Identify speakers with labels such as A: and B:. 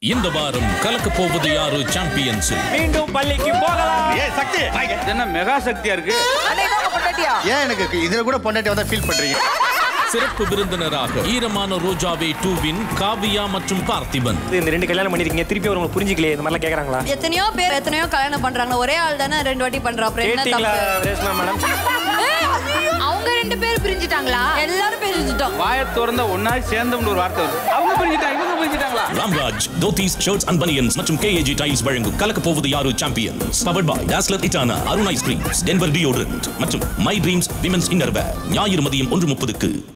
A: இந்த வாரம் கலக்க போவது யாரு சாம்பியன்ஸ்
B: மீண்டும் பள்ளிக்கு போகலாம்
C: ஏய் சக்தி வாங்க.
D: என்ன மெகா சக்தியா இருக்கு
C: ஏன் எனக்கு இதுல கூட பொண்டாட்டி வந்தா ஃபீல் பண்றீங்க
A: சிறப்பு விருந்தினராக ஈரமான ரோஜாவே டூவின் காவியா மற்றும் பார்த்திபன்
B: இந்த ரெண்டு கல்யாணம் பண்ணிருக்கீங்க திருப்பி அவங்க புரிஞ்சுக்கலையே இந்த மாதிரிலாம் கேக்குறாங்களா
E: எத்தனையோ பேர் எத்தனையோ கல்யாணம் பண்றாங்க ஒரே ஆள் தானே ரெண்டு வாட்டி பண்றா அப்புறம் என்ன
B: கேட்டீங்களா
E: தப்பு
B: ரேஷ்மா மேடம்
F: அவங்க ரெண்டு பேர் பிரிஞ்சிட்டாங்களா
E: எல்லாரும் பேசிட்டோம்
D: வாயை திறந்த ஒன்னா சேர்ந்தோம்னு ஒரு வார்த்தை வருது அவங்க பிரிஞ்சிட்டாங்க இவங்க பிரிஞ்சிட்டாங்களா
A: Ramraj dhotis shirts and banians மற்றும் கேஏஜி டைல்ஸ் வழங்கும் கலக்க போவது யாரு சாம்பியன்ஸ் பவர்ட் பாய் டாஸ்லர் இட்டானா அருண் ஐஸ்கிரீம்ஸ் டென்வர் டியோட்ரண்ட் மற்றும் மை ட்ரீம்ஸ் விமென்ஸ் இன்னர்வேர் ஞாயிறு மதியம் ஒன்று முப்பதுக்கு